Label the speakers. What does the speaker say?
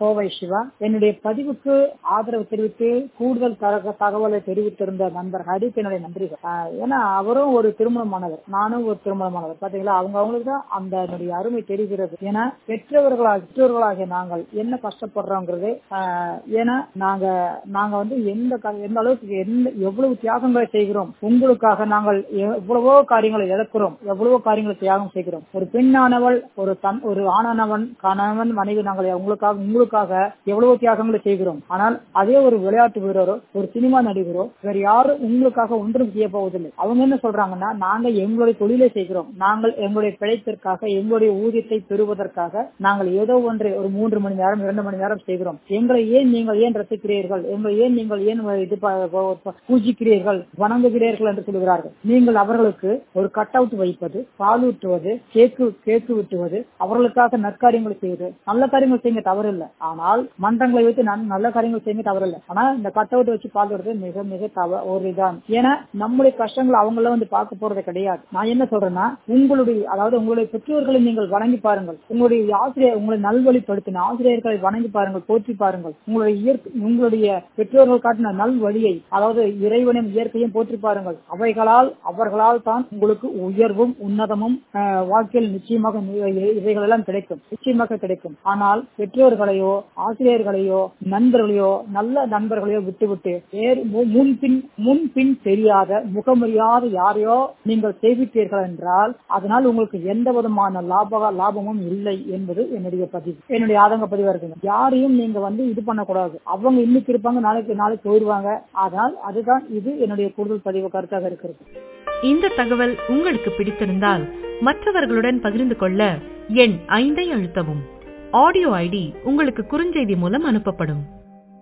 Speaker 1: கோவை சிவா என்னுடைய பதிவுக்கு ஆதரவு தெரிவித்து கூடுதல் தக- தகவலை தெரிவித்திருந்த நண்பர் ஹரிக்கு என்னுடைய நன்றிகள் ஆஹ் ஏன்னா அவரும் ஒரு திருமணமானவர் நானும் ஒரு திருமணமானவர் பாத்தீங்களா அவங்க அவங்களுக்கு தான் அந்த என்னுடைய அருமை தெரிகிறது ஏன்னா பெற்றவர்களாக பெற்றோர்களாகிய நாங்கள் என்ன கஷ்டப்படுறோங்கிறது ஆஹ் ஏன்னா நாங்க நாங்க வந்து எந்த க- எந்த அளவுக்கு எந்த எவ்வளவு தியாகங்களை செய்கிறோம் உங்களுக்காக நாங்கள் எவ்வளவோ காரியங்களை இழக்கிறோம் எவ்வளவோ காரியங்களை தியாகம் செய்கிறோம் ஒரு பெண்ணானவள் ஒரு தன் ஒரு ஆணானவன் கணவன் மனைவி நாங்கள் உங்களுக்காக உங்களுக்காக எவ்வளவோ தியாகங்களை செய்கிறோம் ஆனால் அதே ஒரு விளையாட்டு வீரரோ ஒரு சினிமா நடிகரோ வேற யாரும் உங்களுக்காக ஒன்றும் செய்ய போவதில்லை அவங்க என்ன சொல்றாங்கன்னா நாங்க எங்களுடைய தொழிலை செய்கிறோம் நாங்கள் எங்களுடைய பிழைப்பிற்காக எங்களுடைய ஊதியத்தை பெறுவதற்காக நாங்கள் ஏதோ ஒன்றை ஒரு மூன்று மணி நேரம் இரண்டு மணி நேரம் செய்கிறோம் எங்களை ஏன் நீங்கள் ஏன் ரசிக்கிறீர்கள் எங்களை ஏன் நீங்கள் ஏன் இது ப- ப- பூஜிக்கிறீர்கள் வணங்குகிறீர்கள் என்று சொல்கிறார்கள் நீங்கள் அவர்களுக்கு ஒரு கட் அவுட் வைப்பது பாலூட்டுவது கேக்கு கேக்கு விட்டுவது அவர்களுக்காக நற்காரியங்களை செய்வது நல்ல காரியங்கள் செய்ய தவறில்லை ஆனால் மன்றங்களை வைத்து நன்- நல்ல காரியங்கள் செய்ய தவறில்லை ஆனா இந்த கட் அவுட் வச்சு பாக்குறது மிக மிக தவ ஒரு இதான் ஏன்னா நம்முடைய கஷ்டங்கள் அவங்கள வந்து பார்க்க போறது கிடையாது நான் என்ன சொல்றேன்னா உங்களுடைய அதாவது உங்களுடைய பெற்றோர்களை நீங்கள் வணங்கி பாருங்கள் உங்களுடைய ஆசிரியர் உங்களை நல்வழிப்படுத்தின ஆசிரியர்களை வணங்கி பாருங்கள் போற்றி பாருங்கள் உங்களுடைய இயற்கை உங்களுடைய பெற்றோர்கள் காட்டின நல் வழியை அதாவது இறைவனையும் இயற்கையும் போற்றி பாருங்கள் அவைகளால் அவர்களால் தான் உங்களுக்கு உயர்வும் உன்னதமும் ஆஹ், வாழ்க்கையில் நிச்சயமாக நி- இவைகள் எல்லாம் கிடைக்கும் நிச்சயமாக கிடைக்கும் ஆனால் பெற்றோர்களையோ ஆசிரியர்களையோ நண்பர்களையோ நல்ல நண்பர்களையோ விட்டுவிட்டு வேறு மு- முன்பின் முன்பின் தெரியாத முகமறியாத யாரையோ நீங்கள் செய்வித்தீர்கள் என்றால் அதனால் உங்களுக்கு எந்த விதமான லாப லாபமும் இல்லை என்பது என்னுடைய பதிவு என்னுடைய ஆதங்க பதிவா இருக்குங்க யாரையும் நீங்க வந்து இது பண்ணக்கூடாது அவங்க இன்னைக்கு இருப்பாங்க நாளைக்கு நாளைக்கு போயிடுவாங்க அதனால் அதுதான் இது என்னுடைய கூடுதல் பதிவு கருத்தாக இருக்கிறது
Speaker 2: இந்த தகவல் உங்களுக்கு பிடித்திருந்தால் மற்றவர்களுடன் பகிர்ந்து கொள்ள எண் ஐந்தை அழுத்தவும் ஆடியோ ஐடி உங்களுக்கு குறுஞ்செய்தி மூலம் அனுப்பப்படும்